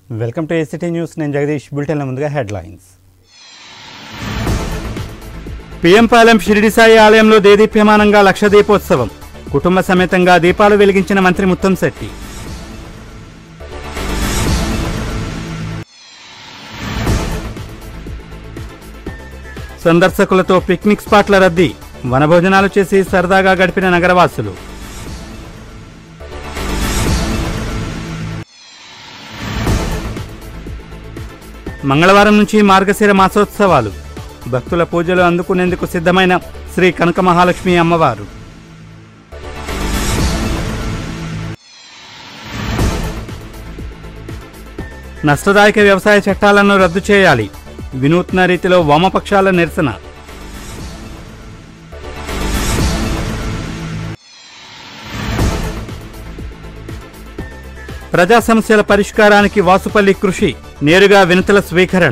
Welcome to ACT news నేను జగదీష్ బులెటిన్ల ముందుగా headlines PM Palem Shirdi Sai ఆలయంలో దేదీప్యమానంగా లక్ష దీపోత్సవం కుటుంబ సమేతంగా దీపాలు వెలిగించిన మంత్రి ముత్తంశెట్టి సందర్శకులతో పిక్నిక్ స్పాట్ల రద్దీ వనభోజనాలు చేసి సరదాగా గడిపిన నగరవాసులు మంగళవారం నుంచి మార్గశిర మాసోత్సవాలు భక్తుల పూజలు అందుకునేందుకు సిద్ధమైన శ్రీ కనక మహాలక్ష్మి అమ్మవారు నష్టదాయక వ్యవసాయ చట్టాలను రద్దు చేయాలి వినూత్న రీతిలో వామపక్షాల నిరసన ప్రజా సమస్యల పరిష్కారానికి వాసుపల్లి కృషి నేరుగా వినతుల స్వీకరణ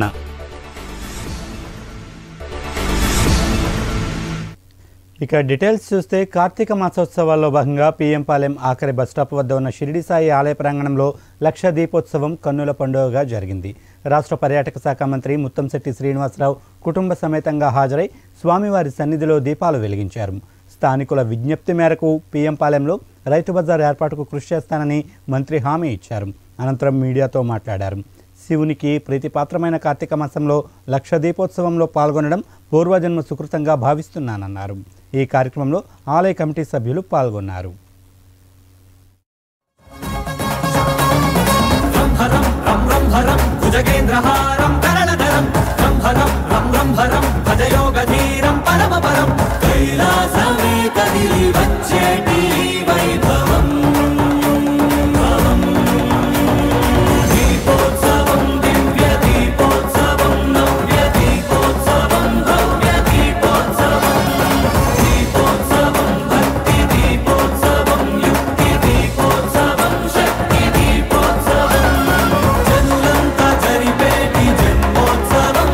ఇక డీటెయిల్స్ చూస్తే కార్తీక మాసోత్సవాల్లో భాగంగా పీఎం పాలెం ఆఖరి బస్టాప్ వద్ద ఉన్న షిరిడి సాయి ఆలయ ప్రాంగణంలో లక్ష దీపోత్సవం కన్నుల పండుగగా జరిగింది రాష్ట్ర పర్యాటక శాఖ మంత్రి ముత్తంశెట్టి శ్రీనివాసరావు కుటుంబ సమేతంగా హాజరై స్వామివారి సన్నిధిలో దీపాలు వెలిగించారు స్థానికుల విజ్ఞప్తి మేరకు పీఎం పాలెంలో రైతు బజార్ ఏర్పాటుకు కృషి చేస్తానని మంత్రి హామీ ఇచ్చారు అనంతరం మీడియాతో మాట్లాడారు శివునికి ప్రీతిపాత్రమైన కార్తీక మాసంలో లక్ష దీపోత్సవంలో పాల్గొనడం పూర్వజన్మ సుకృతంగా భావిస్తున్నానన్నారు ఈ కార్యక్రమంలో ఆలయ కమిటీ సభ్యులు పాల్గొన్నారు రంభరం భుజగేంద్రహారం కరణధరం రంభరం రం రంభరం భజయోగధీరం పరమపరం కైలాసమే కదిలి వచ్చేటి వైభవం భవం. దీపోత్సవం దివ్య దీపోత్సవం నవ్య దీపోత్సవం భవ్య దీపోత్సవం దీపోత్సవం భక్తి దీపోత్సవం యుక్తి దీపోత్సవం శక్తి దీపోత్సవం జనులంతా జరిపేటి జన్మోత్సవం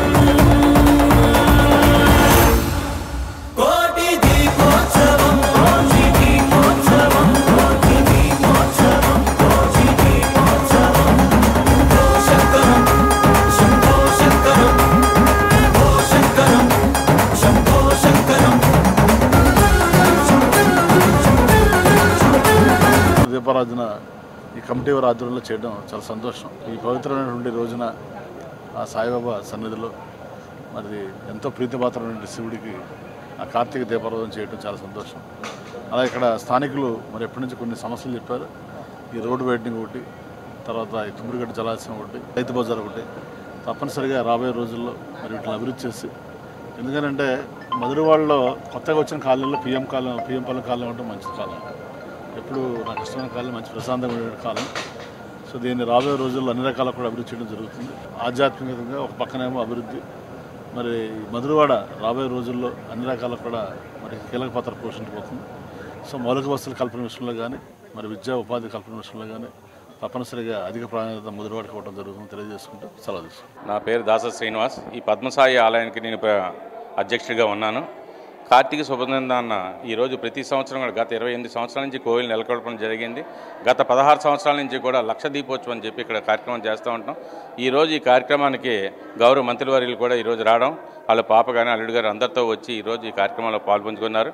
కోటి దీపోత్సవం కోటి దీపోత్సవం కోటి దీపోత్సవం కోటి దీపోత్సవం ఓ శంకరం శంభో శంకరం ఓ శంకరం శంభో శంకరం దీపారాధన ఈ కమిటీ వారి ఆధ్వర్యంలో చేయడం చాలా సంతోషం ఈ పవిత్రమైనటువంటి రోజున ఆ సాయిబాబా సన్నిధిలో మరి ఎంతో ప్రీతిపాత్రమైన శివుడికి ఆ కార్తీక దీపారాధన చేయడం చాలా సంతోషం అలాగే ఇక్కడ స్థానికులు మరి ఎప్పటి నుంచి కొన్ని సమస్యలు చెప్పారు ఈ రోడ్డు వైడ్నింగ్ ఒకటి తర్వాత ఈ తుమ్మిడిగడ్డ జలాశయం ఒకటి రైతు బజార్ ఒకటి తప్పనిసరిగా రాబోయే రోజుల్లో మరి వీటిని అభివృద్ధి చేసి ఎందుకంటే మధురవాడలో కొత్తగా వచ్చిన కాలనీలో పిఎం కాలం పిఎం పాలెం కాలం అంటే మంచి కాలం ఎప్పుడు నాకు ఇష్టమైన కాలం మంచి ప్రశాంతమైన కాలం సో దీన్ని రాబోయే రోజుల్లో అన్ని రకాల కూడా అభివృద్ధి చేయడం జరుగుతుంది ఆధ్యాత్మికంగా ఒక పక్కనేమో అభివృద్ధి మరి మధురవాడ రాబోయే రోజుల్లో అన్ని రకాల కూడా మరి కీలక పాత్ర పోషించబోతుంది సో మౌలిక వసతుల కల్పన విషయంలో కానీ మరి విద్యా ఉపాధి కల్పన విషయంలో కానీ తప్పనిసరిగా అధిక ప్రాధాన్యత మధురవాడకి ఇవ్వడం జరుగుతుంది తెలియజేసుకుంటూ సెలవు తీసుకుంటాం నా పేరు దాస శ్రీనివాస్ ఈ పద్మసాయి ఆలయానికి నేను ప్ర- అధ్యక్షుడిగా ఉన్నాను కార్తీక శుభనందాన్న ఈరోజు ప్రతి సంవత్సరం కూడా గత ఇరవై ఎనిమిది సంవత్సరాల నుంచి కోవిల్ నెలకొల్పడం జరిగింది గత పదహారు సంవత్సరాల నుంచి కూడా లక్ష దీపోత్సవం అని చెప్పి ఇక్కడ కార్యక్రమం చేస్తూ ఉంటాం ఈరోజు ఈ కార్యక్రమానికి గౌరవ మంత్రివర్యులు కూడా ఈరోజు రావడం వాళ్ళ పాప కానీ అల్లుడు గారు అందరితో వచ్చి ఈరోజు ఈ కార్యక్రమంలో పాల్పంచుకున్నారు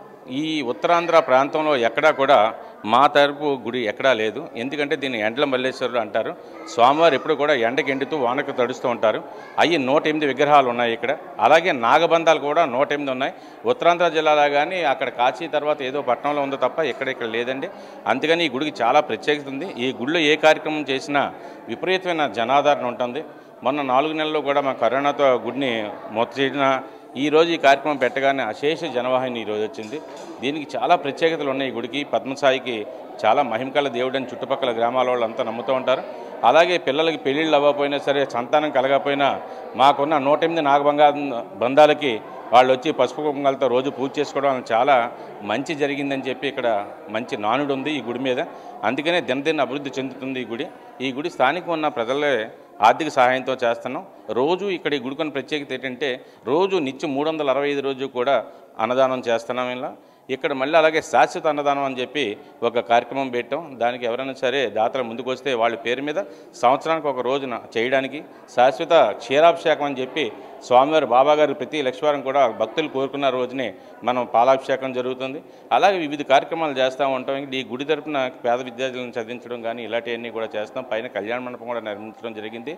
ఈ ఉత్తరాంధ్ర ప్రాంతంలో ఎక్కడా కూడా మా తరపు గుడి ఎక్కడా లేదు ఎందుకంటే దీన్ని ఎండ్ల మల్లేశ్వరుడు అంటారు స్వామివారు ఎప్పుడు కూడా ఎండకి ఎండుతూ వానకు తడుస్తూ ఉంటారు అవి నూట ఎనిమిది విగ్రహాలు ఉన్నాయి ఇక్కడ అలాగే నాగబంధాలు కూడా నూట ఎనిమిది ఉన్నాయి ఉత్తరాంధ్ర జిల్లాలో కానీ అక్కడ కాశీ తర్వాత ఏదో పట్టణంలో ఉందో తప్ప ఎక్కడ ఇక్కడ లేదండి అందుకని ఈ గుడికి చాలా ప్రత్యేకత ఉంది ఈ గుడిలో ఏ కార్యక్రమం చేసినా విపరీతమైన జనాదరణ ఉంటుంది మొన్న నాలుగు నెలల్లో కూడా మా కరోనాతో గుడిని మొత్త చేసిన ఈ రోజు ఈ కార్యక్రమం పెట్టగానే అశేష జనవాహిని ఈ రోజు వచ్చింది దీనికి చాలా ప్రత్యేకతలు ఉన్నాయి ఈ గుడికి పద్మసాయికి చాలా మహిమకల దేవుడని చుట్టుపక్కల గ్రామాల వాళ్ళంతా నమ్ముతూ ఉంటారు అలాగే పిల్లలకి పెళ్ళిళ్ళు అవ్వకపోయినా సరే సంతానం కలగకపోయినా మాకున్న నూట ఎనిమిది నాగబంగా బంధాలకి వాళ్ళు వచ్చి పసుపు కుంకాలతో రోజు పూజ చేసుకోవడం వలన చాలా మంచి జరిగిందని చెప్పి ఇక్కడ మంచి నానుడు ఉంది ఈ గుడి మీద అందుకనే దినదిన అభివృద్ధి చెందుతుంది ఈ గుడి ఈ గుడి స్థానికంగా ఉన్న ప్రజలే ఆర్థిక సహాయంతో చేస్తున్నాం రోజు ఇక్కడ ఈ గుడికొని ప్రత్యేకత ఏంటంటే రోజు నిత్యం మూడు వందల అరవై ఐదు రోజు కూడా అన్నదానం చేస్తున్నాం ఇలా ఇక్కడ మళ్ళీ అలాగే శాశ్వత అన్నదానం అని చెప్పి ఒక కార్యక్రమం పెట్టాం దానికి ఎవరైనా సరే దాతలు ముందుకు వస్తే వాళ్ళ పేరు మీద సంవత్సరానికి ఒక రోజున చేయడానికి శాశ్వత క్షీరాభిషేకం అని చెప్పి స్వామివారి బాబాగారు ప్రతి లక్షవారం కూడా భక్తులు కోరుకున్న రోజునే మనం పాలాభిషేకం జరుగుతుంది అలాగే వివిధ కార్యక్రమాలు చేస్తూ ఉంటాం ఇంకా ఈ గుడి తరపున పేద విద్యార్థులను చదివించడం కానీ ఇలాంటివన్నీ కూడా చేస్తాం పైన కళ్యాణ మండపం కూడా నిర్మించడం జరిగింది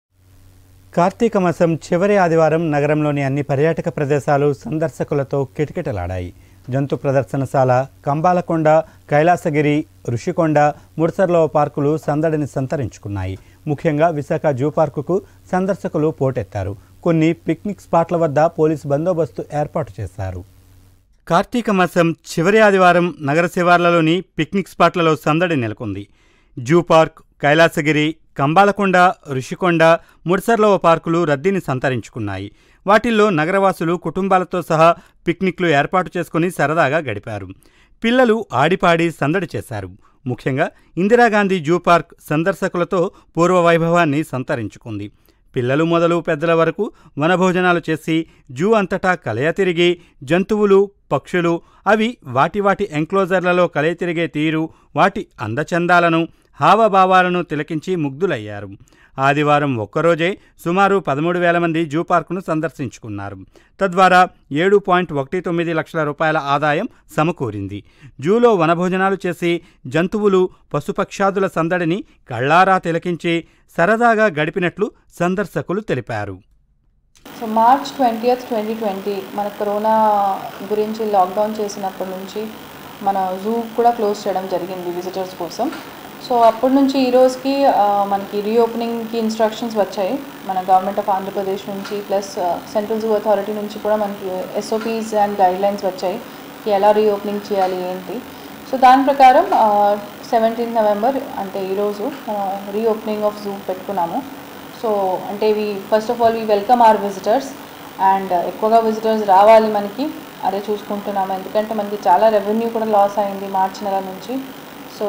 కార్తీక మాసం చివరి ఆదివారం నగరంలోని అన్ని పర్యాటక ప్రదేశాలు సందర్శకులతో కిటకిటలాడాయి జంతు ప్రదర్శనశాల కంబాలకొండ కైలాసగిరి ఋషికొండ ముడసర్లో పార్కులు సందడిని సంతరించుకున్నాయి ముఖ్యంగా విశాఖ జూ పార్కుకు సందర్శకులు పోటెత్తారు కొన్ని పిక్నిక్ స్పాట్ల వద్ద పోలీసు బందోబస్తు ఏర్పాటు చేశారు కార్తీక మాసం చివరి ఆదివారం నగర శివార్లలోని పిక్నిక్ స్పాట్లలో సందడి నెలకొంది జూ పార్క్ కైలాసగిరి కంబాలకొండ ఋషికొండ ముడ్సర్లో పార్కులు రద్దీని సంతరించుకున్నాయి వాటిల్లో నగరవాసులు కుటుంబాలతో సహా పిక్నిక్లు ఏర్పాటు చేసుకుని సరదాగా గడిపారు పిల్లలు ఆడిపాడి సందడి చేశారు ముఖ్యంగా ఇందిరాగాంధీ జూ పార్క్ సందర్శకులతో పూర్వ వైభవాన్ని సంతరించుకుంది పిల్లలు మొదలు పెద్దల వరకు వనభోజనాలు చేసి జూ అంతటా కలయ తిరిగి జంతువులు పక్షులు అవి వాటి వాటి ఎంక్లోజర్లలో కలయ తిరిగే తీరు వాటి అందచందాలను హావభావాలను తిలకించి ముగ్ధులయ్యారు ఆదివారం ఒక్కరోజే సుమారు పదమూడు వేల మంది జూ పార్కును సందర్శించుకున్నారు తద్వారా ఏడు పాయింట్ ఒకటి తొమ్మిది లక్షల రూపాయల ఆదాయం సమకూరింది జూలో వనభోజనాలు చేసి జంతువులు పశుపక్షాదుల సందడిని కళ్ళారా తిలకించి సరదాగా గడిపినట్లు సందర్శకులు తెలిపారు so March twentieth twenty twenty మన కరోనా గురించి లాక్డౌన్ చేసినప్పటి నుంచి మన జూ కూడా క్లోజ్ చేయడం జరిగింది విజిటర్స్ కోసం సో అప్పటి నుంచి ఈ రోజుకి ఆ, మనకి రీఓపెనింగ్కి ఇన్స్ట్రక్షన్స్ వచ్చాయి మన గవర్నమెంట్ ఆఫ్ ఆంధ్రప్రదేశ్ నుంచి ప్లస్ సెంట్రల్ జూ అథారిటీ నుంచి కూడా మనకి ఎస్ఓపీస్ అండ్ గైడ్లైన్స్ వచ్చాయి కి ఎలా రీఓపెనింగ్ చేయాలి ఏంటి సో దాని ప్రకారం సెవెంటీన్త్ నవంబర్ అంటే ఈరోజు రీఓపెనింగ్ ఆఫ్ జూ పెట్టుకున్నాము సో అంటే we first of all we welcome our visitors and ఎక్కువగా విజిటర్స్ రావాలి మనకి అదే చూసుకుంటున్నాము ఎందుకంటే మనకి చాలా రెవెన్యూ కూడా లాస్ అయింది మార్చి నెల నుంచి సో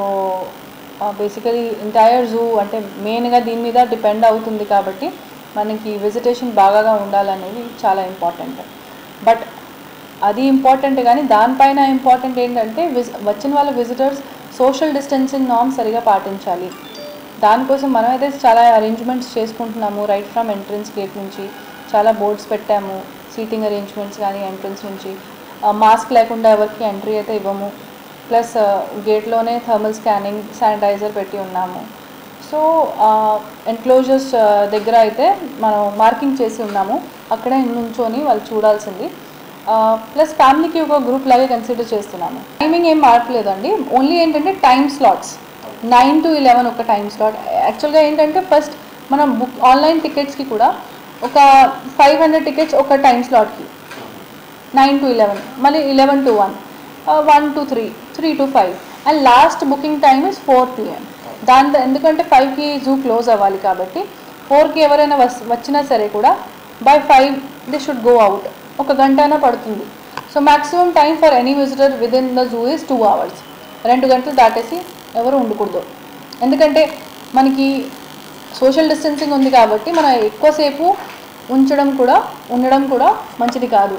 బేసికలీ ఎంటైర్ జూ అంటే మెయిన్గా దీని మీద డిపెండ్ అవుతుంది కాబట్టి మనకి విజిటేషన్ బాగా ఉండాలనేది చాలా ఇంపార్టెంట్ బట్ అది ఇంపార్టెంట్ కానీ దానిపైన ఇంపార్టెంట్ ఏంటంటే విజ్ వచ్చిన వాళ్ళ విజిటర్స్ సోషల్ డిస్టెన్సింగ్ నామ్ సరిగా పాటించాలి దానికోసం మనమైతే చాలా అరేంజ్మెంట్స్ చేసుకుంటున్నాము రైట్ ఫ్రమ్ ఎంట్రన్స్ గేట్ నుంచి చాలా బోర్డ్స్ పెట్టాము సీటింగ్ అరేంజ్మెంట్స్ కానీ ఎంట్రన్స్ నుంచి మాస్క్ లేకుండా ఎవరికి ఎంట్రీ అయితే ఇవ్వము ప్లస్ గేట్లోనే థర్మల్ స్కానింగ్ శానిటైజర్ పెట్టి ఉన్నాము సో ఎన్క్లోజర్స్ దగ్గర అయితే మనం మార్కింగ్ చేసి ఉన్నాము అక్కడే నుంచొని వాళ్ళు చూడాల్సింది ప్లస్ ఫ్యామిలీకి ఒక గ్రూప్ లాగే కన్సిడర్ చేస్తున్నాము టైమింగ్ ఏం మార్చలేదండి ఓన్లీ ఏంటంటే time slots nine to eleven ఒక టైం స్లాట్ యాక్చువల్గా ఏంటంటే ఫస్ట్ మనం బుక్ ఆన్లైన్ టికెట్స్కి కూడా ఒక ఫైవ్ హండ్రెడ్ టికెట్స్ ఒక టైం స్లాట్కి నైన్ టు ఇలెవెన్ మళ్ళీ eleven to one one to three three to five and last booking time is four PM దాని ఎందుకంటే ఫైవ్కి జూ క్లోజ్ అవ్వాలి కాబట్టి ఫోర్కి ఎవరైనా వస్ వచ్చినా సరే కూడా by five they should go out ఒక గంటైనా పడుతుంది so maximum time for any visitor within the zoo is two hours రెండు గంటలు దాటేసి ఎవరు ఉండకూడదు ఎందుకంటే మనకి సోషల్ డిస్టెన్సింగ్ ఉంది కాబట్టి మనం ఎక్కువసేపు ఉంచడం కూడా ఉండడం కూడా మంచిది కాదు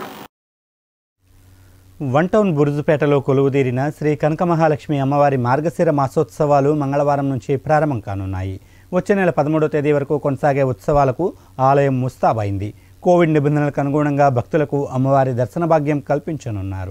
వన్ టౌన్ బురుజుపేటలో కొలువుదీరిన శ్రీ కనక మహాలక్ష్మి అమ్మవారి మార్గశిర మాసోత్సవాలు మంగళవారం నుంచి ప్రారంభం కానున్నాయి వచ్చే నెల పదమూడో తేదీ వరకు కొనసాగే ఉత్సవాలకు ఆలయం ముస్తాబైంది కోవిడ్ నిబంధనలకు అనుగుణంగా భక్తులకు అమ్మవారి దర్శన భాగ్యం కల్పించనున్నారు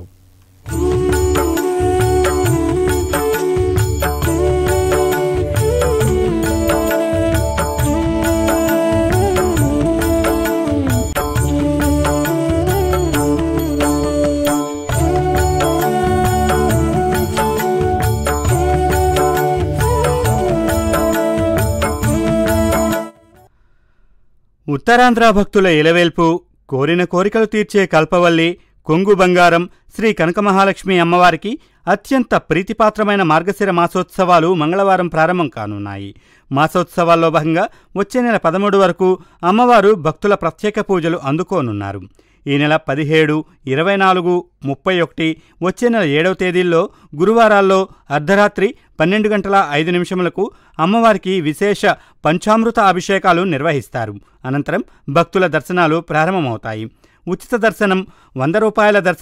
ఉత్తరాంధ్ర భక్తుల ఇలవేల్పు కోరిన కోరికలు తీర్చే కల్పవల్లి కొంగు బంగారం శ్రీ కనకమహాలక్ష్మి అమ్మవారికి అత్యంత ప్రీతిపాత్రమైన మార్గశిర మాసోత్సవాలు మంగళవారం ప్రారంభం కానున్నాయి మాసోత్సవాల్లో భాగంగా వచ్చే నెల పదమూడు వరకు అమ్మవారు భక్తుల ప్రత్యేక పూజలు అందుకోనున్నారు ఈ నెల పదిహేడు ఇరవై నాలుగు ముప్పై ఒకటి వచ్చే నెల ఏడవ తేదీల్లో గురువారాల్లో అర్ధరాత్రి పన్నెండు గంటల ఐదు నిమిషములకు అమ్మవారికి విశేష పంచామృత అభిషేకాలు నిర్వహిస్తారు అనంతరం భక్తుల దర్శనాలు ప్రారంభమవుతాయి ఉచిత దర్శనం వంద రూపాయల దర్శనం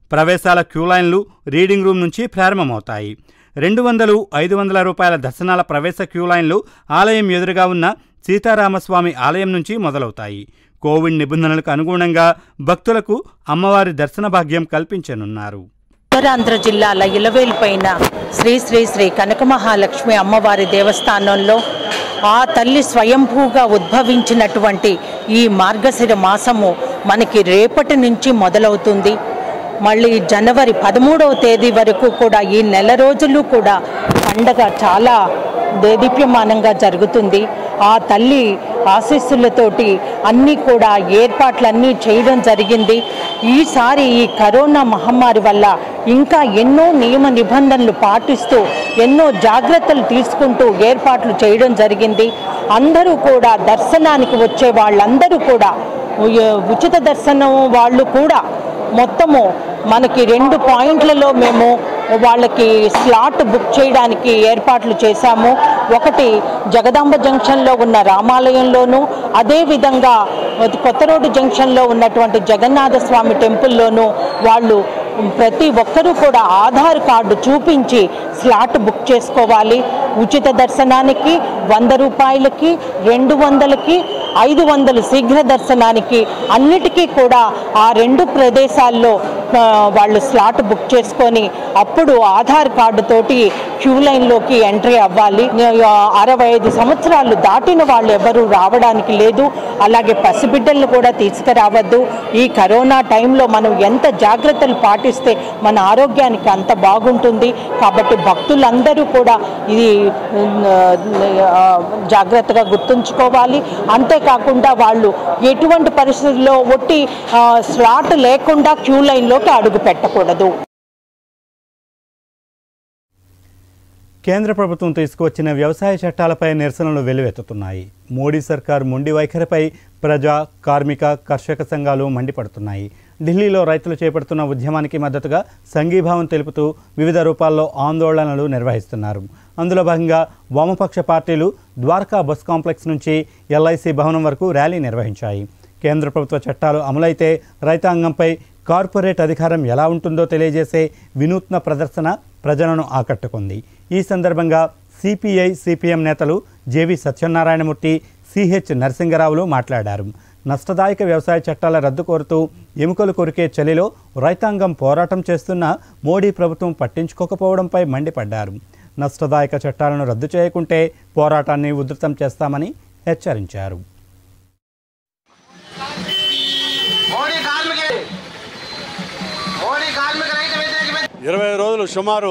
ప్రవేశాల క్యూ లైన్లు రీడింగ్ రూమ్ నుంచి ప్రారంభమవుతాయి రెండు వందలు ఐదు వందల రూపాయల దర్శనాల ప్రవేశ క్యూ లైన్లు ఆలయం ఎదురుగా ఉన్న సీతారామస్వామి ఆలయం నుంచి మొదలవుతాయి కోవిడ్ నిబంధనలకు అనుగుణంగా భక్తులకు అమ్మవారి దర్శన భాగ్యం కల్పించనున్నారు ఉత్తరాంధ్ర జిల్లాల ఇలవేలుపైన శ్రీ శ్రీ శ్రీ కనకమహాలక్ష్మి అమ్మవారి దేవస్థానంలో ఆ తల్లి స్వయంభూగా ఉద్భవించినటువంటి ఈ మార్గశిర మాసము మనకి రేపటి నుంచి మొదలవుతుంది మళ్ళీ జనవరి పదమూడవ తేదీ వరకు కూడా ఈ నెల రోజులు కూడా పండగ చాలా దేదీప్యమానంగా జరుగుతుంది ఆ తల్లి ఆశీస్సులతోటి అన్నీ కూడా ఏర్పాట్లన్నీ చేయడం జరిగింది ఈసారి ఈ కరోనా మహమ్మారి వల్ల ఇంకా ఎన్నో నియమ నిబంధనలు పాటిస్తూ ఎన్నో జాగ్రత్తలు తీసుకుంటూ ఏర్పాట్లు చేయడం జరిగింది అందరూ కూడా దర్శనానికి వచ్చే వాళ్ళందరూ కూడా ఉ- ఉచిత దర్శనం వాళ్ళు కూడా మొత్తము మనకి రెండు పాయింట్లలో మేము వాళ్ళకి స్లాట్ బుక్ చేయడానికి ఏర్పాట్లు చేశాము ఒకటి జగదాంబ జంక్షన్లో ఉన్న రామాలయంలోను అదేవిధంగా కొత్త రోడ్డు జంక్షన్లో ఉన్నటువంటి జగన్నాథ స్వామి టెంపుల్లోనూ వాళ్ళు ప్రతి ఒక్కరూ కూడా ఆధార్ కార్డు చూపించి స్లాట్ బుక్ చేసుకోవాలి ఉచిత దర్శనానికి వంద రూపాయలకి రెండు వందలకి ఐదు వందలు శీఘ్ర దర్శనానికి అన్నిటికీ కూడా ఆ రెండు ప్రదేశాల్లో ఆ, వాళ్ళు స్లాట్ బుక్ చేసుకొని అప్పుడు ఆధార్ కార్డు తోటి క్యూ లైన్లోకి ఎంట్రీ అవ్వాలి ఆ, అరవై ఐదు సంవత్సరాలు దాటిన వాళ్ళు ఎవరు రావడానికి లేదు అలాగే పసిబిడ్డలను కూడా తీసుకురావద్దు ఈ కరోనా టైంలో మనం ఎంత జాగ్రత్తలు పాటిస్తే మన ఆరోగ్యానికి అంత బాగుంటుంది కాబట్టి భక్తులందరూ కూడా ఇది ఆ, జాగ్రత్తగా గుర్తుంచుకోవాలి అంతేకాకుండా వాళ్ళు ఎటువంటి పరిస్థితుల్లో ఒట్టి ఆ, స్లాట్ లేకుండా క్యూ లైన్లోకి అడుగు పెట్టకూడదు కేంద్ర ప్రభుత్వం తీసుకువచ్చిన వ్యవసాయ చట్టాలపై నిరసనలు వెల్లువెత్తుతున్నాయి మోడీ సర్కార్ మొండి వైఖరిపై ప్రజా కార్మిక కర్షక సంఘాలు మండిపడుతున్నాయి ఢిల్లీలో రైతులు చేపడుతున్న ఉద్యమానికి మద్దతుగా సంఘీభావం తెలుపుతూ వివిధ రూపాల్లో ఆందోళనలు నిర్వహిస్తున్నారు అందులో భాగంగా వామపక్ష పార్టీలు ద్వారకా బస్ కాంప్లెక్స్ నుంచి ఎల్ఐసి భవనం వరకు ర్యాలీ నిర్వహించాయి కేంద్ర ప్రభుత్వ చట్టాలు అమలైతే రైతాంగంపై కార్పొరేట్ అధికారం ఎలా ఉంటుందో తెలియజేసే వినూత్న ప్రదర్శన ప్రజలను ఆకట్టుకుంది ఈ సందర్భంగా సిపిఐ సిపిఎం నేతలు జేవి సత్యనారాయణమూర్తి సిహెచ్ నరసింగరావులు మాట్లాడారు నష్టదాయక వ్యవసాయ చట్టాల రద్దు కోరుతూ ఎముకలు కొరికే చలిలో రైతాంగం పోరాటం చేస్తున్న మోడీ ప్రభుత్వం పట్టించుకోకపోవడంపై మండిపడ్డారు నష్టదాయక చట్టాలను రద్దు చేయకుంటే పోరాటాన్ని ఉధృతం చేస్తామని హెచ్చరించారు మోడీ కార్మిక మోడీ కార్మిక రైతు వ్యతిరేక ఇరవై రోజులు సుమారు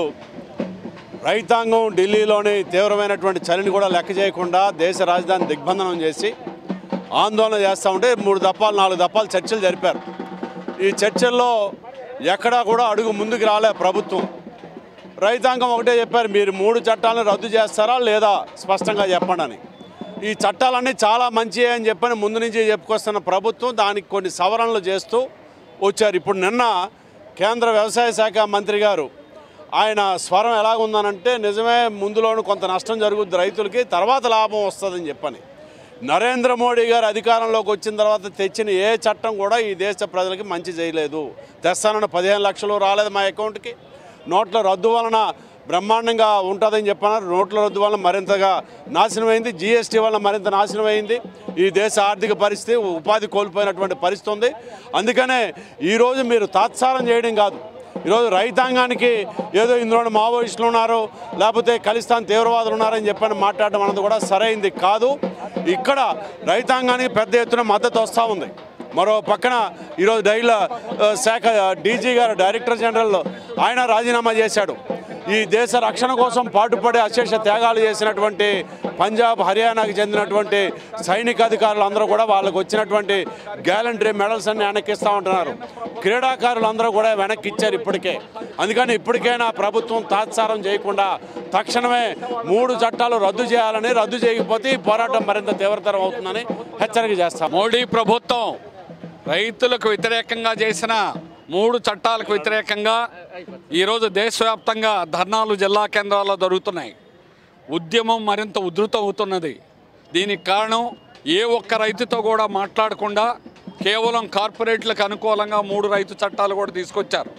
రైతాంగం ఢిల్లీలోని తీవ్రమైనటువంటి చలిని కూడా లెక్క చేయకుండా దేశ రాజధాని దిగ్బంధనం చేసి ఆందోళన చేస్తూ ఉంటే మూడు దప్పాలు నాలుగు దప్పాలు చర్చలు జరిపారు ఈ చర్చల్లో ఎక్కడా కూడా అడుగు ముందుకు రాలే ప్రభుత్వం రైతాంగం ఒకటే చెప్పారు మీరు మూడు చట్టాలను రద్దు చేస్తారా లేదా స్పష్టంగా చెప్పండి అని ఈ చట్టాలన్నీ చాలా మంచి అని చెప్పని ముందు నుంచి చెప్పుకొస్తున్న ప్రభుత్వం దానికి కొన్ని సవరణలు చేస్తూ వచ్చారు ఇప్పుడు నిన్న కేంద్ర వ్యవసాయ శాఖ మంత్రి గారు ఆయన స్వరం ఎలాగుందనంటే నిజమే ముందులోను కొంత నష్టం జరుగుద్ది రైతులకి తర్వాత లాభం వస్తుందని చెప్పని నరేంద్ర మోడీ గారు అధికారంలోకి వచ్చిన తర్వాత తెచ్చిన ఏ చట్టం కూడా ఈ దేశ ప్రజలకి మంచి చేయలేదు తెస్తానన్న పదిహేను లక్షలు రాలేదు మా అకౌంట్కి నోట్ల రద్దు వలన బ్రహ్మాండంగా ఉంటుందని చెప్పన్నారు నోట్ల రద్దు వలన మరింతగా నాశనమైంది జీఎస్టీ వలన మరింత నాశనమైంది ఈ దేశ ఆర్థిక పరిస్థితి ఉపాధి కోల్పోయినటువంటి పరిస్థితి ఉంది అందుకనే ఈరోజు మీరు తాత్సారం చేయడం కాదు ఈరోజు రైతాంగానికి ఏదో ఇందులో మావోయిస్టులు ఉన్నారు లేకపోతే ఖలిస్తాన్ తీవ్రవాదులు ఉన్నారని చెప్పని మాట్లాడడం అన్నది కూడా సరైంది కాదు ఇక్కడ రైతాంగానికి పెద్ద ఎత్తున మద్దతు వస్తూ ఉంది మరో పక్కన ఈరోజు డైల ఆ, శాఖ డీజీ గారు డైరెక్టర్ జనరల్ ఆయన రాజీనామా చేశాడు ఈ దేశ రక్షణ కోసం పాటుపడే అశేష త్యాగాలు చేసినటువంటి పంజాబ్ హర్యానాకి చెందినటువంటి సైనిక అధికారులు అందరూ కూడా వాళ్ళకు వచ్చినటువంటి గ్యాలంటరీ మెడల్స్ అన్ని వెనక్కిస్తూ ఉంటున్నారు క్రీడాకారులు అందరూ కూడా వెనక్కి ఇచ్చారు ఇప్పటికే అందుకని ఇప్పటికైనా ప్రభుత్వం తాత్సారం చేయకుండా తక్షణమే మూడు చట్టాలు రద్దు చేయాలని రద్దు చేయకపోతే ఈ పోరాటం మరింత తీవ్రతరం అవుతుందని హెచ్చరిక చేస్తాం మోడీ ప్రభుత్వం రైతులకు వ్యతిరేకంగా చేసిన మూడు చట్టాలకు వ్యతిరేకంగా ఈరోజు దేశవ్యాప్తంగా ధర్నాలు జిల్లా కేంద్రాల్లో జరుగుతున్నాయి ఉద్యమం మరింత ఉధృతం అవుతున్నది దీనికి కారణం ఏ ఒక్క రైతుతో కూడా మాట్లాడకుండా కేవలం కార్పొరేట్లకు అనుకూలంగా మూడు రైతు చట్టాలు కూడా తీసుకొచ్చారు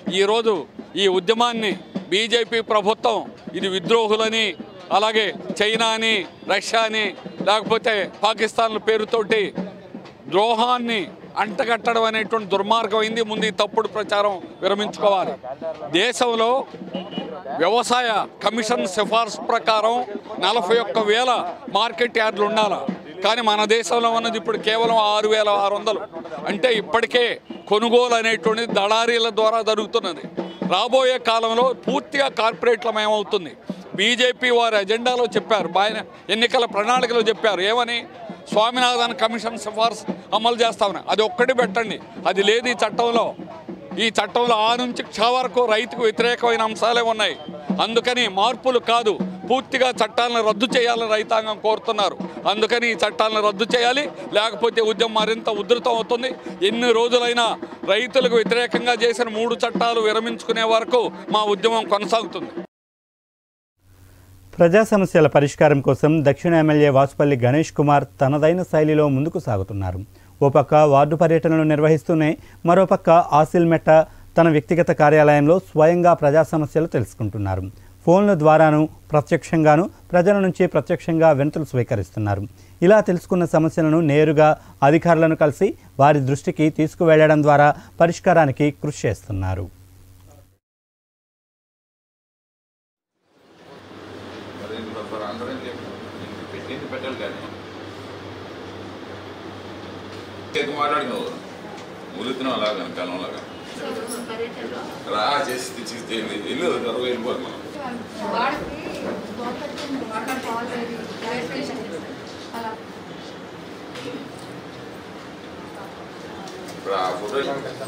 ఈరోజు ఈ ఉద్యమాన్ని బీజేపీ ప్రభుత్వం ఇది విద్రోహులని అలాగే చైనా అని రష్యా అని లేకపోతే పాకిస్తాన్ల పేరుతోటి ద్రోహాన్ని అంటగట్టడం అనేటువంటి దుర్మార్గం అయింది ముందు ఈ తప్పుడు ప్రచారం విరమించుకోవాలి దేశంలో వ్యవసాయ కమిషన్ సిఫార్సు ప్రకారం నలభై ఒక్క వేల మార్కెట్ యార్డులు ఉండాలి కానీ మన దేశంలో ఉన్నది ఇప్పుడు కేవలం ఆరు వేల ఆరు వందలు అంటే ఇప్పటికే కొనుగోలు అనేటువంటిది దళారీల ద్వారా జరుగుతున్నది రాబోయే కాలంలో పూర్తిగా కార్పొరేట్లమయమవుతుంది బీజేపీ వారి ఎజెండాలో చెప్పారు ఆయన ఎన్నికల ప్రణాళికలో చెప్పారు ఏమని స్వామినాథన్ కమిషన్ సిఫార్సు అమలు చేస్తామని అది ఒక్కటి పెట్టండి అది లేదు ఈ చట్టంలో ఈ చట్టంలో ఆ నుంచి క్ష వరకు రైతుకు వ్యతిరేకమైన అంశాలే ఉన్నాయి అందుకని మార్పులు కాదు పూర్తిగా చట్టాలను రద్దు చేయాలని రైతాంగం కోరుతున్నారు అందుకని ఈ చట్టాలను రద్దు చేయాలి లేకపోతే ఉద్యమం మరింత ఉధృతం అవుతుంది ఎన్ని రోజులైనా రైతులకు వ్యతిరేకంగా చేసిన మూడు చట్టాలు విరమించుకునే వరకు మా ఉద్యమం కొనసాగుతుంది ప్రజా సమస్యల పరిష్కారం కోసం దక్షిణ ఎమ్మెల్యే వాసుపల్లి గణేష్ కుమార్ తనదైన శైలిలో ముందుకు సాగుతున్నారు ఓ పక్క వార్డు పర్యటనలు నిర్వహిస్తూనే మరోపక్క ఆసిల్మెట్ట తన వ్యక్తిగత కార్యాలయంలో స్వయంగా ప్రజా సమస్యలు తెలుసుకుంటున్నారు ఫోన్ల ద్వారాను ప్రత్యక్షంగాను ప్రజల నుంచి ప్రత్యక్షంగా వినతులు స్వీకరిస్తున్నారు ఇలా తెలుసుకున్న సమస్యలను నేరుగా అధికారులను కలిసి వారి దృష్టికి తీసుకువెళ్లడం ద్వారా పరిష్కారానికి కృషి చేస్తున్నారు పెట్టింది పెట్టాలి కానీ ఎక్కువ మాట్లాడినావు ములుతున్నావు అలాగా కాలంలాగా రా చేసి తెచ్చి ఇల్లు త్వరగా వెళ్ళిపోదు మనం ఇప్పుడు ఆ ఫోటో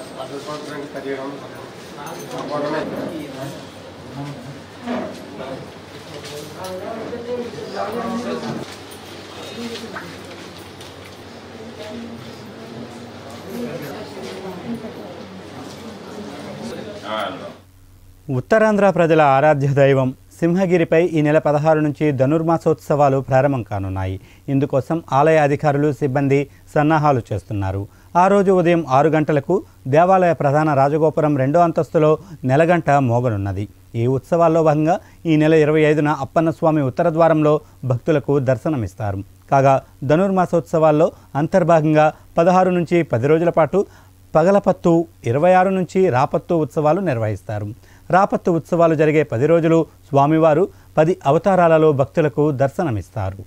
ఆ, వెళ్దాం. ఉత్తరాంధ్ర ప్రజల ఆరాధ్య దైవం సింహగిరిపై ఈ నెల పదహారు నుంచి ధనుర్మాసోత్సవాలు ప్రారంభం కానున్నాయి ఇందుకోసం ఆలయ అధికారులు సిబ్బంది సన్నాహాలు చేస్తున్నారు ఆ రోజు ఉదయం ఆరు గంటలకు దేవాలయ ప్రధాన రాజగోపురం రెండో అంతస్తులో నెలగంట మోగనున్నది ఈ ఉత్సవాల్లో భాగంగా ఈ నెల ఇరవై ఐదున అప్పన్నస్వామి ఉత్తర ద్వారంలో భక్తులకు దర్శనమిస్తారు కాగా ధనుర్మాసోత్సవాల్లో అంతర్భాగంగా పదహారు నుంచి పది రోజుల పాటు పగలపత్తు ఇరవై ఆరు నుంచి రాపత్తు ఉత్సవాలు నిర్వహిస్తారు రాపత్తు ఉత్సవాలు జరిగే పది రోజులు స్వామివారు పది అవతారాలలో భక్తులకు దర్శనమిస్తారు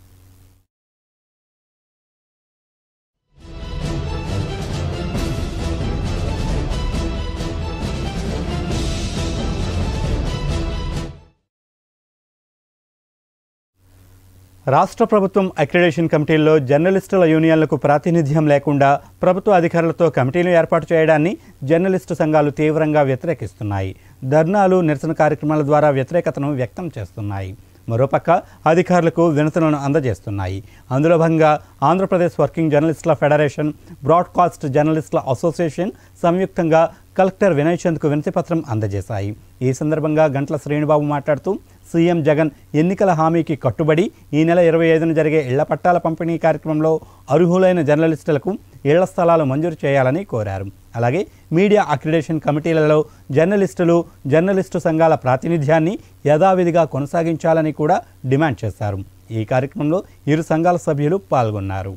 రాష్ట్ర ప్రభుత్వం అక్రిడేషన్ కమిటీల్లో జర్నలిస్టుల యూనియన్లకు ప్రాతినిధ్యం లేకుండా ప్రభుత్వ అధికారులతో కమిటీలు ఏర్పాటు చేయడాన్ని జర్నలిస్టు సంఘాలు తీవ్రంగా వ్యతిరేకిస్తున్నాయి ధర్నాలు నిరసన కార్యక్రమాల ద్వారా వ్యతిరేకతను వ్యక్తం చేస్తున్నాయి మరోపక్క అధికారులకు వినతులను అందజేస్తున్నాయి అందులో భాగంగా ఆంధ్రప్రదేశ్ వర్కింగ్ జర్నలిస్టుల ఫెడరేషన్ బ్రాడ్కాస్ట్ జర్నలిస్టుల అసోసియేషన్ సంయుక్తంగా కలెక్టర్ వినయ్ చంద్కు వినతిపత్రం అందజేశాయి ఈ సందర్భంగా గంట్ల శ్రీనిబాబు మాట్లాడుతూ సీఎం జగన్ ఎన్నికల హామీకి కట్టుబడి ఈ నెల ఇరవై ఐదున జరిగే ఇళ్ల పట్టాల పంపిణీ కార్యక్రమంలో అర్హులైన జర్నలిస్టులకు ఇళ్ల స్థలాలు మంజూరు చేయాలని కోరారు అలాగే మీడియా అక్రిడేషన్ కమిటీలలో జర్నలిస్టులు జర్నలిస్టు సంఘాల ప్రాతినిధ్యాన్ని యథావిధిగా కొనసాగించాలని కూడా డిమాండ్ చేశారు ఈ కార్యక్రమంలో ఇరు సంఘాల సభ్యులు పాల్గొన్నారు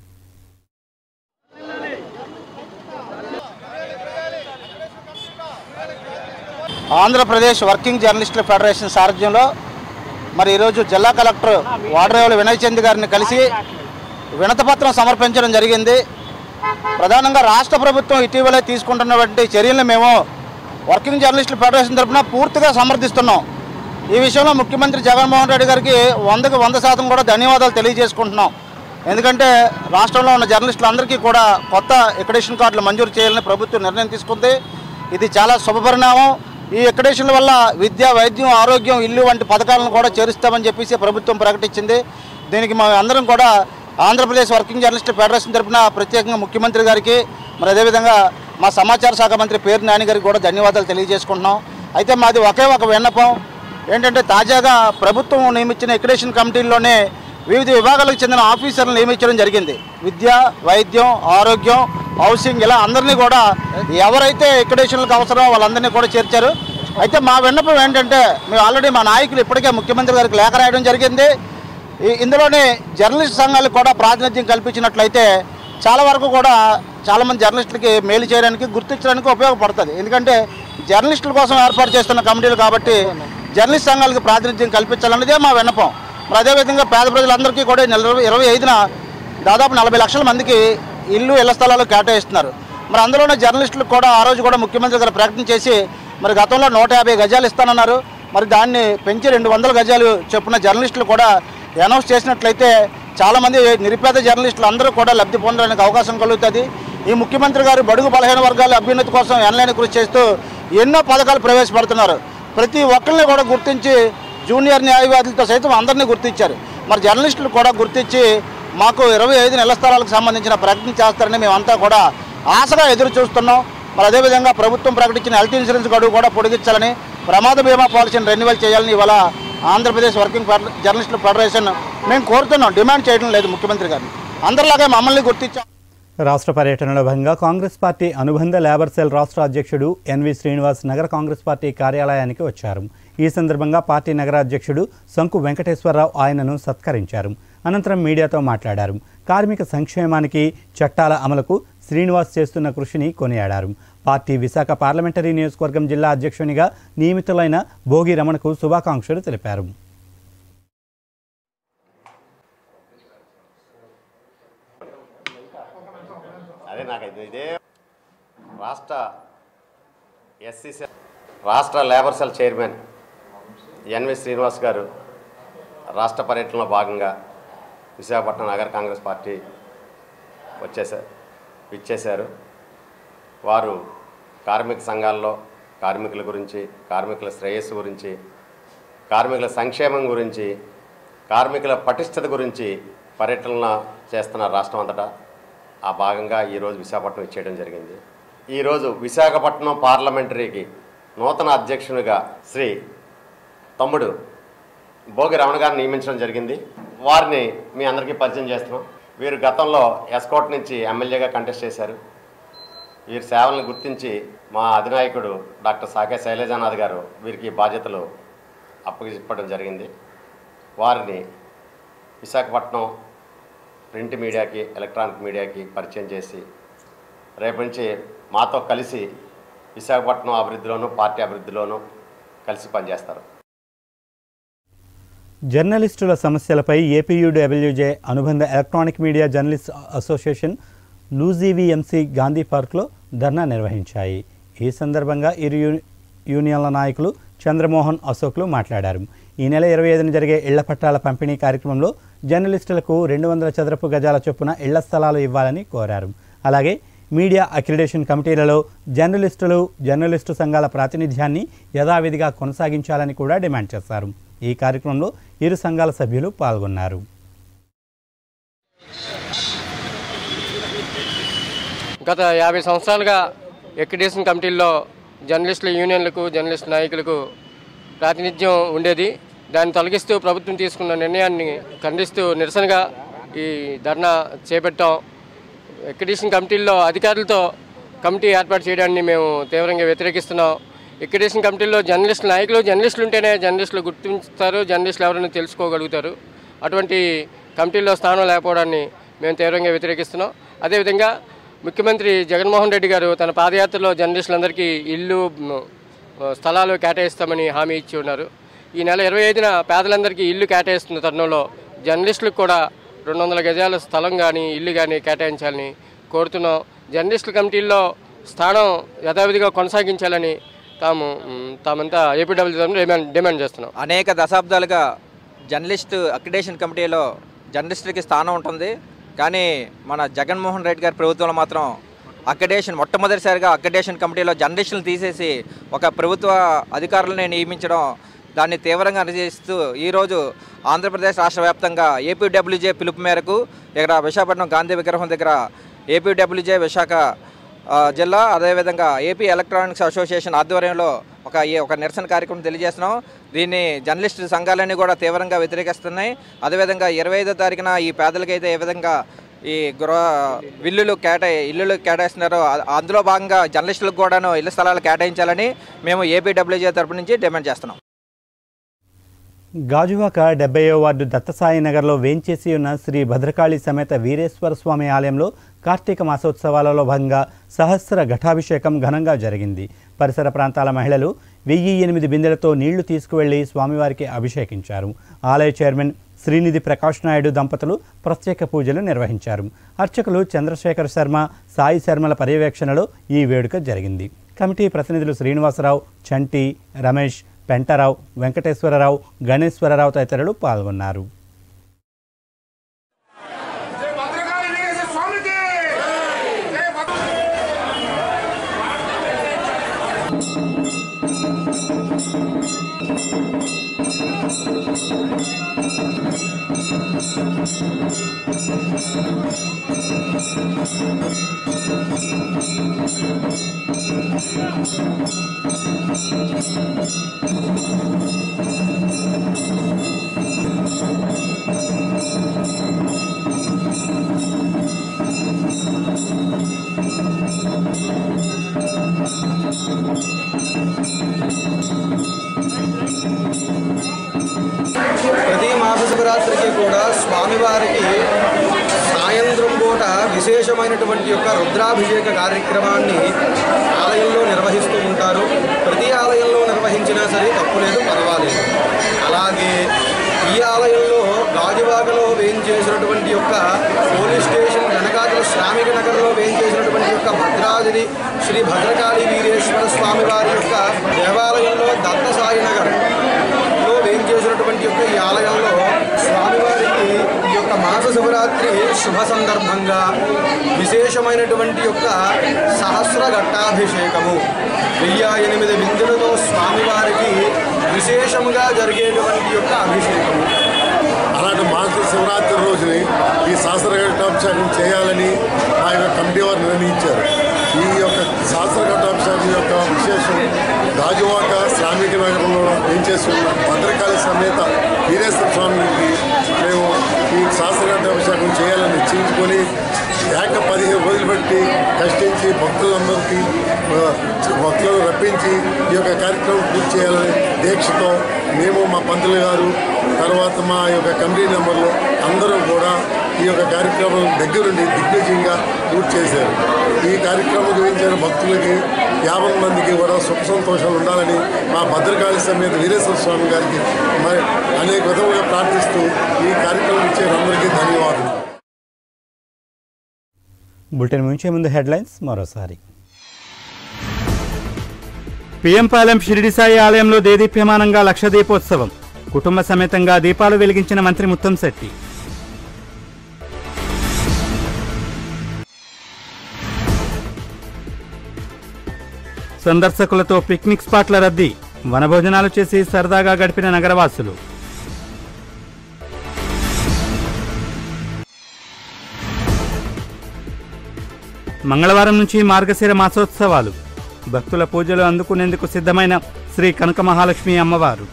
ఆంధ్రప్రదేశ్ వర్కింగ్ జర్నలిస్టుల ఫెడరేషన్ సారథ్యంలో మరి ఈరోజు జిల్లా కలెక్టర్ వాడరేవుల వినయ్ చంద్ గారిని కలిసి వినతపత్రం సమర్పించడం జరిగింది ప్రధానంగా రాష్ట్ర ప్రభుత్వం ఇటీవలే తీసుకుంటున్నటువంటి చర్యలను మేము వర్కింగ్ జర్నలిస్టుల ఫెడరేషన్ తరఫున పూర్తిగా సమర్థిస్తున్నాం ఈ విషయంలో ముఖ్యమంత్రి జగన్మోహన్ రెడ్డి గారికి వందకి వంద శాతం కూడా ధన్యవాదాలు తెలియజేసుకుంటున్నాం ఎందుకంటే రాష్ట్రంలో ఉన్న జర్నలిస్టులందరికీ కూడా కొత్త ఎక్కడేషన్ కార్డులు మంజూరు చేయాలని ప్రభుత్వం నిర్ణయం తీసుకుంది ఇది చాలా శుభపరిణామం ఈ ఎక్కడేషన్ల వల్ల విద్య వైద్యం ఆరోగ్యం ఇల్లు వంటి పథకాలను కూడా చేరుస్తామని చెప్పేసి ప్రభుత్వం ప్రకటించింది దీనికి మా అందరం కూడా ఆంధ్రప్రదేశ్ వర్కింగ్ జర్నలిస్ట్ ఫెడరేషన్ తరఫున ప్రత్యేకంగా ముఖ్యమంత్రి గారికి మరి అదేవిధంగా మా సమాచార శాఖ మంత్రి పేరు నాని గారికి కూడా ధన్యవాదాలు తెలియజేసుకుంటున్నాం అయితే మాది ఒకే ఒక విన్నపం ఏంటంటే తాజాగా ప్రభుత్వం నియమించిన ఎక్కడేషన్ కమిటీల్లోనే వివిధ విభాగాలకు చెందిన ఆఫీసర్లు నియమించడం జరిగింది విద్య వైద్యం ఆరోగ్యం హౌసింగ్ ఇలా అందరినీ కూడా ఎవరైతే ఎక్కడేషన్లకు అవసరమో వాళ్ళందరినీ కూడా చేర్చారు అయితే మా విన్నపం ఏంటంటే మేము ఆల్రెడీ మా నాయకులు ఇప్పటికే ముఖ్యమంత్రి గారికి లేఖ రాయడం జరిగింది ఈ- ఇందులోనే జర్నలిస్ట్ సంఘాలకు కూడా ప్రాతినిధ్యం కల్పించినట్లయితే చాలా వరకు కూడా చాలామంది జర్నలిస్టులకి మేలు చేయడానికి గుర్తించడానికి ఉపయోగపడుతుంది ఎందుకంటే జర్నలిస్టుల కోసం ఏర్పాటు చేస్తున్న కమిటీలు కాబట్టి జర్నలిస్ట్ సంఘాలకు ప్రాతినిధ్యం కల్పించాలన్నదే మా విన్నపం మరి అదేవిధంగా పేద ప్రజలందరికీ కూడా ఈ నెల ఇరవై ఐదున దాదాపు నలభై లక్షల మందికి ఇల్లు ఇళ్ల స్థలాలు కేటాయిస్తున్నారు మరి అందులోనే జర్నలిస్టులకు కూడా ఆ రోజు కూడా ముఖ్యమంత్రి గారు ప్రకటన చేసి మరి గతంలో నూట యాభై గజాలు ఇస్తానన్నారు మరి దాన్ని పెంచి రెండు వందల గజాలు చొప్పున జర్నలిస్టులు కూడా అనౌన్స్ చేసినట్లయితే చాలామంది నిరుపేద జర్నలిస్టులు అందరూ కూడా లబ్ధి పొందడానికి అవకాశం కలుగుతుంది ఈ ముఖ్యమంత్రి గారు బడుగు బలహీన వర్గాల అభ్యున్నతి కోసం ఎనలేని కృషి చేస్తూ ఎన్నో పథకాలు ప్రవేశపెడుతున్నారు ప్రతి ఒక్కరిని కూడా గుర్తించి జూనియర్ న్యాయవాదులతో సైతం అందరినీ గుర్తించారు మరి జర్నలిస్టులు కూడా గుర్తించి మాకు ఇరవై ఐదు నెల స్థలాలకు సంబంధించిన ప్రకటన చేస్తారని మేమంతా కూడా ఆశగా ఎదురు చూస్తున్నాం మరి అదేవిధంగా ప్రభుత్వం ప్రకటించిన హెల్త్ ఇన్సూరెన్స్ గడువు కూడా పొడిగించాలని ప్రమాద బీమా పాలసీని రెన్యువల్ చేయాలని ఇవాళ ఆంధ్రప్రదేశ్ వర్కింగ్ ఫెడర- జర్నలిస్టుల ఫెడరేషన్ మేము కోరుతున్నాం డిమాండ్ చేయడం లేదు ముఖ్యమంత్రి గారిని అందరిలాగే మమ్మల్ని గుర్తించాం రాష్ట్ర పర్యటనలో భాగంగా కాంగ్రెస్ పార్టీ అనుబంధ లేబర్ సెల్ రాష్ట్ర అధ్యక్షుడు ఎన్వి శ్రీనివాస్ నగర కాంగ్రెస్ పార్టీ కార్యాలయానికి వచ్చారు ఈ సందర్భంగా పార్టీ నగర అధ్యక్షుడు శంకు వెంకటేశ్వరరావు ఆయనను సత్కరించారు అనంతరం మీడియాతో మాట్లాడారు కార్మిక సంక్షేమానికి చట్టాల అమలుకు శ్రీనివాస్ చేస్తున్న కృషిని కొనియాడారు పార్టీ విశాఖ పార్లమెంటరీ నియోజకవర్గం జిల్లా అధ్యక్షునిగా నియమితులైన భోగి రమణకు శుభాకాంక్షలు తెలిపారు అదే నాకు ఇదే రాష్ట్ర ఎస్సీ సెల్ రాష్ట్ర labour cell chairman NV Srinivas గారు రాష్ట్ర పర్యటనలో భాగంగా విశాఖపట్నం నగర కాంగ్రెస్ పార్టీ వచ్చేసారు ఇచ్చేశారు వారు కార్మిక సంఘాల్లో కార్మికుల గురించి కార్మికుల శ్రేయస్సు గురించి కార్మికుల సంక్షేమం గురించి కార్మికుల పటిష్టత గురించి పర్యటన చేస్తున్న రాష్ట్రం అంతటా ఆ భాగంగా ఈరోజు విశాఖపట్నం ఇచ్చేయడం జరిగింది ఈరోజు విశాఖపట్నం పార్లమెంటరీకి నూతన అధ్యక్షునిగా శ్రీ తమ్ముడు భోగి రమణ గారిని నియమించడం జరిగింది వారిని మీ అందరికీ పరిచయం చేస్తున్నాం వీరు గతంలో ఎస్కోట్ నుంచి ఎమ్మెల్యేగా కంటెస్ట్ చేశారు వీరి సేవలను గుర్తించి మా అధినాయకుడు డాక్టర్ సాకే శైలజానాథ్ గారు వీరికి ఈ బాధ్యతలు అప్పగించడం జరిగింది వారిని విశాఖపట్నం ప్రింట్ మీడియాకి ఎలక్ట్రానిక్ మీడియాకి పరిచయం చేసి రేపు నుంచి మాతో కలిసి విశాఖపట్నం అభివృద్ధిలోనూ పార్టీ అభివృద్ధిలోనూ కలిసి పనిచేస్తారు జర్నలిస్టుల సమస్యలపై ఏపీయూడబ్ల్యూజే అనుబంధ ఎలక్ట్రానిక్ మీడియా జర్నలిస్ట్ అసోసియేషన్ లూజీవీఎంసీ గాంధీ పార్క్లో ధర్నా నిర్వహించాయి ఈ సందర్భంగా ఇరు యూ- యూనియన్ల నాయకులు చంద్రమోహన్ అశోక్లు మాట్లాడారు ఈ నెల ఇరవై ఐదున జరిగే ఇళ్ల పట్టాల పంపిణీ కార్యక్రమంలో జర్నలిస్టులకు రెండు వందల చదరపు గజాల చొప్పున ఇళ్ల స్థలాలు ఇవ్వాలని కోరారు అలాగే మీడియా అక్రిడేషన్ కమిటీలలో జర్నలిస్టులు జర్నలిస్టు సంఘాల ప్రాతినిధ్యాన్ని యథావిధిగా కొనసాగించాలని కూడా డిమాండ్ చేశారు ఈ కార్యక్రమంలో ఇరు సంఘాల సభ్యులు పాల్గొన్నారు గత యాభై సంవత్సరాలుగా ఎక్రిడేషన్ కమిటీల్లో జర్నలిస్టుల యూనియన్లకు జర్నలిస్ట్ నాయకులకు ప్రాతినిధ్యం ఉండేది దాన్ని తొలగిస్తూ ప్రభుత్వం తీసుకున్న నిర్ణయాన్ని ఖండిస్తూ నిరసనగా ఈ ధర్నా చేపట్టాం ఎక్రిడేషన్ కమిటీల్లో అధికారులతో కమిటీ ఏర్పాటు చేయడాన్ని మేము తీవ్రంగా వ్యతిరేకిస్తున్నాం ఎక్రిడేషన్ కమిటీల్లో జర్నలిస్ట్ నాయకులు జర్నలిస్టులు ఉంటేనే జర్నలిస్టులు గుర్తించుతారు జర్నలిస్టులు ఎవరైనా తెలుసుకోగలుగుతారు అటువంటి కమిటీల్లో స్థానం లేకపోవడాన్ని మేము తీవ్రంగా వ్యతిరేకిస్తున్నాం అదేవిధంగా ముఖ్యమంత్రి జగన్మోహన్ రెడ్డి గారు తన పాదయాత్రలో జర్నలిస్టులందరికీ ఇల్లు మ్, స్థలాలు కేటాయిస్తామని హామీ ఇచ్చి ఉన్నారు ఈ నెల ఇరవై ఐదున పేదలందరికీ ఇల్లు కేటాయిస్తున్న తరుణంలో జర్నలిస్టులకు కూడా రెండు వందల గజాల స్థలం కానీ ఇల్లు కానీ కేటాయించాలని కోరుతున్నాం జర్నలిస్టుల కమిటీల్లో స్థానం యథావిధిగా కొనసాగించాలని తాము మ్, తామంతా ఏపీడబ్ల్యూ తరఫున డిమాండ్ డిమాండ్ చేస్తున్నాం అనేక దశాబ్దాలుగా జర్నలిస్ట్ అక్రిడేషన్ కమిటీలో జర్నలిస్టులకి స్థానం ఉంటుంది కానీ మన జగన్మోహన్ రెడ్డి గారి ప్రభుత్వంలో మాత్రం అక్రిడేషన్ మొట్టమొదటిసారిగా అక్రిడేషన్ కమిటీలో జర్నలిస్టులు తీసేసి ఒక ప్రభుత్వ అధికారులని నియమించడం దాన్ని తీవ్రంగా నిరసిస్తూ ఈరోజు ఆంధ్రప్రదేశ్ రాష్ట్ర వ్యాప్తంగా ఏపీడబ్ల్యూజే పిలుపు మేరకు ఇక్కడ విశాఖపట్నం గాంధీ విగ్రహం దగ్గర ఏపీడబ్ల్యూజే విశాఖ ఆ, జిల్లా అదేవిధంగా ఏపీ ఎలక్ట్రానిక్స్ అసోసియేషన్ ఆధ్వర్యంలో ఒక ఈ- ఒక నిరసన కార్యక్రమం తెలియజేస్తున్నాం దీన్ని జర్నలిస్టు సంఘాలన్నీ కూడా తీవ్రంగా వ్యతిరేకిస్తున్నాయి అదేవిధంగా ఇరవై ఐదో తారీఖున ఈ పేదలకైతే ఏ విధంగా ఈ గృహ విల్లులు కేటా ఇల్లులు కేటాయిస్తున్నారు అ- అందులో భాగంగా జర్నలిస్టులకు కూడాను ఇళ్ల స్థలాలు కేటాయించాలని మేము ఏపీడబ్ల్యూజే తరపు నుంచి డిమాండ్ చేస్తున్నాం గాజువాక డెబ్బైవ వార్డు దత్తసాయి నగర్లో వేంచేసి ఉన్న శ్రీ భద్రకాళి సమేత వీరేశ్వర స్వామి ఆలయంలో కార్తీక మాసోత్సవాలలో భాగంగా సహస్ర ఘటాభిషేకం ఘనంగా జరిగింది పరిసర ప్రాంతాల మహిళలు వెయ్యి ఎనిమిది బిందెలతో నీళ్లు తీసుకువెళ్లి స్వామివారికి అభిషేకించారు ఆలయ చైర్మన్ శ్రీనిధి ప్రకాష్ నాయుడు దంపతులు ప్రత్యేక పూజలు నిర్వహించారు అర్చకులు చంద్రశేఖర్ శర్మ సాయి శర్మల పర్యవేక్షణలో ఈ వేడుక జరిగింది కమిటీ ప్రతినిధులు శ్రీనివాసరావు చంటి రమేష్ పెంటరావు వెంకటేశ్వరరావు గణేశ్వరరావు తదితరులు పాల్గొన్నారు ప్రతి మాస శివరాత్రికి కూడా స్వామివారికి సాయంత్రం పూట విశేషమైనటువంటి యొక్క రుద్రాభిషేక కార్యక్రమాన్ని ఆలయంలో నిర్వహిస్తూ ఉంటారు ప్రతి ఆలయంలో నిర్వహించినా సరే తప్పు లేదు పర్వాలేదు అలాగే ఈ ఆలయంలో గాజువాకలో వేయించేసినటువంటి యొక్క పోలీస్ స్టేషన్ వెనకాతల శ్రామిక నగర్లో వేయించేసినటువంటి యొక్క భద్రాద్రి శ్రీ భద్రకాళి వీరేశ్వర స్వామి వారి యొక్క దేవాలయంలో దత్తసాయి నగర్ లో వేయించేసినటువంటి యొక్క ఈ ఆలయంలో స్వామివారికి ఈ యొక్క మాస శివరాత్రి శుభ సందర్భంగా విశేషమైనటువంటి యొక్క సహస్ర ఘట్టాభిషేకము వెయ్యి ఎనిమిది బిందులతో స్వామివారికి విశేషముగా జరిగేటువంటి యొక్క అభిషేకము అలాంటి మాస శివరాత్రి రోజుని ఈ శాస్త్రఘట్టాభిషేకం చేయాలని మా యొక్క కమిటీ వారు నిర్ణయించారు ఈ యొక్క శాస్త్రఘట్టాభిషేకం యొక్క విశేషం గాజువాక శ్రామిక నగరంలో ఏం చేస్తున్న భద్రకాళి సమేత వీరేశ్వర స్వామికి మేము ఈ శాస్త్రఘట్టాభిషేకం చేయాలని నిశ్చయించుకొని ఏక పదిహేను రోజులు బట్టి కష్టించి భక్తులందరికీ ఆ, భక్తులను రప్పించి ఈ యొక్క కార్యక్రమం పూర్తి చేయాలని దీక్షతో మేము మా పంతులు గారు తర్వాత మా యొక్క కమిటీ నెంబర్లు అందరూ కూడా ఈ యొక్క కార్యక్రమం దగ్గరుండి దిగ్విజయంగా పూర్తి చేశారు ఈ కార్యక్రమం గురించిన భక్తులకి యాభై మందికి కూడా సుఖ సంతోషాలు ఉండాలని మా భద్రకాళి సమేత వీరేశ్వర స్వామి గారికి మరి అనేక విధములుగా ప్రార్థిస్తూ ఈ కార్యక్రమం ఇచ్చే అందరికీ ధన్యవాదాలు బులెటిన్ ముంచే ముందు హెడ్లైన్స్ మరోసారి పిఎం పాలెం షిరిడి సాయి ఆలయంలో దేదీప్యమానంగా లక్ష దీపోత్సవం కుటుంబ సమేతంగా దీపాలు వెలిగించిన మంత్రి ముత్తంశెట్టి సందర్శకులతో పిక్నిక్ స్పాట్ల రద్దీ వనభోజనాలు చేసి సరదాగా గడిపిన నగరవాసులు మంగళవారం నుంచి మార్గశిర మాసోత్సవాలు భక్తుల పూజలు అందుకునేందుకు సిద్ధమైన శ్రీ కనక మహాలక్ష్మి అమ్మవారు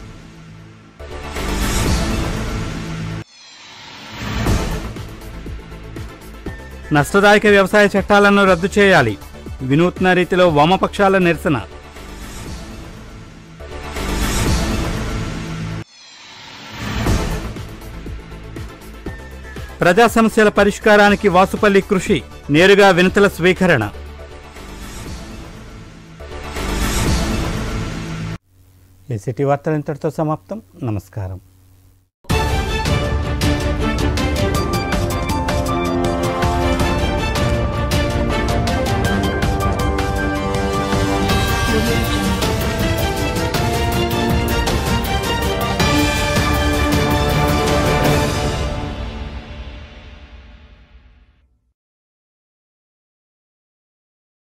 నష్టదాయక వ్యవసాయ చట్టాలను రద్దు చేయాలి వినూత్న రీతిలో వామపక్షాల నిరసన ప్రజా సమస్యల పరిష్కారానికి వాసుపల్లి కృషి నేరుగా వినతుల స్వీకరణ ఈ సిటీ వార్తలు ఇంతటితో సమాప్తం నమస్కారం